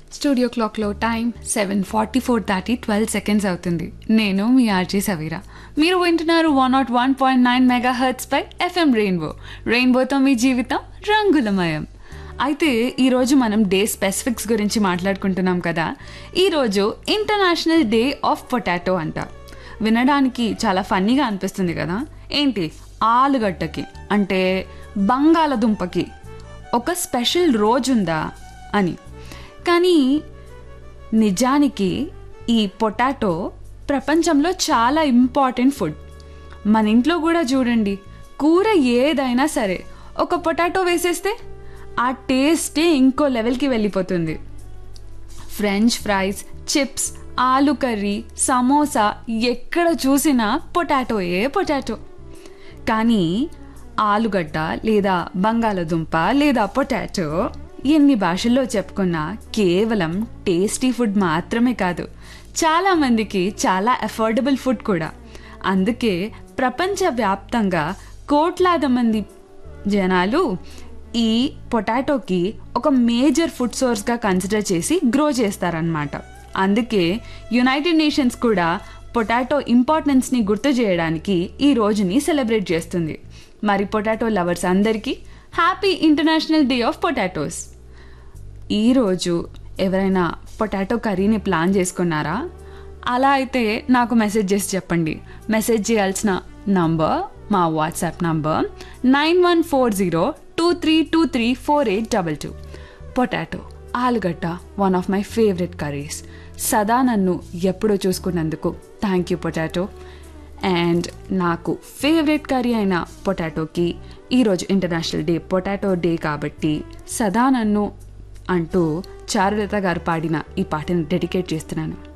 studio క్లాక్లో time seven forty four దాటి twelve seconds అవుతుంది నేను మీ ఆర్జీ సవీరా మీరు వింటున్నారు one nought one point nine mega hertz పై ఎఫ్ఎం రెయిన్బో రెయిన్బోతో మీ జీవితం రంగులమయం అయితే ఈరోజు మనం డే స్పెసిఫిక్స్ గురించి మాట్లాడుకుంటున్నాం కదా ఈరోజు ఇంటర్నేషనల్ డే ఆఫ్ పొటాటో అంట వినడానికి చాలా ఫన్నీగా అనిపిస్తుంది కదా ఏంటి ఆలుగడ్డకి అంటే బంగాళదుంపకి ఒక స్పెషల్ రోజుందా అని కానీ నిజానికి ఈ పొటాటో ప్రపంచంలో చాలా ఇంపార్టెంట్ ఫుడ్ మన ఇంట్లో కూడా చూడండి కూర ఏదైనా సరే ఒక పొటాటో వేసేస్తే ఆ టేస్టే ఇంకో లెవెల్కి వెళ్ళిపోతుంది ఫ్రెంచ్ ఫ్రైస్ చిప్స్ ఆలు కర్రీ సమోసా ఎక్కడ చూసినా పొటాటోయే పొటాటో కానీ ఆలుగడ్డ లేదా బంగాళదుంప లేదా పొటాటో ఎన్ని భాషల్లో చెప్పుకున్నా కేవలం టేస్టీ ఫుడ్ మాత్రమే కాదు చాలామందికి చాలా అఫోర్డబుల్ ఫుడ్ కూడా అందుకే ప్రపంచవ్యాప్తంగా కోట్లాది మంది జనాలు ఈ పొటాటోకి ఒక మేజర్ ఫుడ్ సోర్స్గా కన్సిడర్ చేసి గ్రో చేస్తారనమాట అందుకే యునైటెడ్ నేషన్స్ కూడా పొటాటో ఇంపార్టెన్స్ని గుర్తు చేయడానికి ఈ రోజుని సెలబ్రేట్ చేస్తుంది మరి పొటాటో లవర్స్ అందరికీ happy international day of potatoes ఈరోజు ఎవరైనా పొటాటో కర్రీని ప్లాన్ చేసుకున్నారా అలా అయితే నాకు మెసేజ్ చేసి చెప్పండి మెసేజ్ చేయాల్సిన నంబర్ మా WhatsApp number nine one four zero two three two three four eight double two potato ఆలుగడ్డ one of my favourite curries సదా నన్ను ఎప్పుడో చూసుకున్నందుకు థ్యాంక్ యూ పొటాటో అండ్ నాకు ఫేవరెట్ కర్రీ అయిన పొటాటోకి ఈరోజు ఇంటర్నేషనల్ డే పొటాటో డే కాబట్టి సదా నన్ను అంటూ చారులత గారు పాడిన ఈ పాటను డెడికేట్ చేస్తున్నాను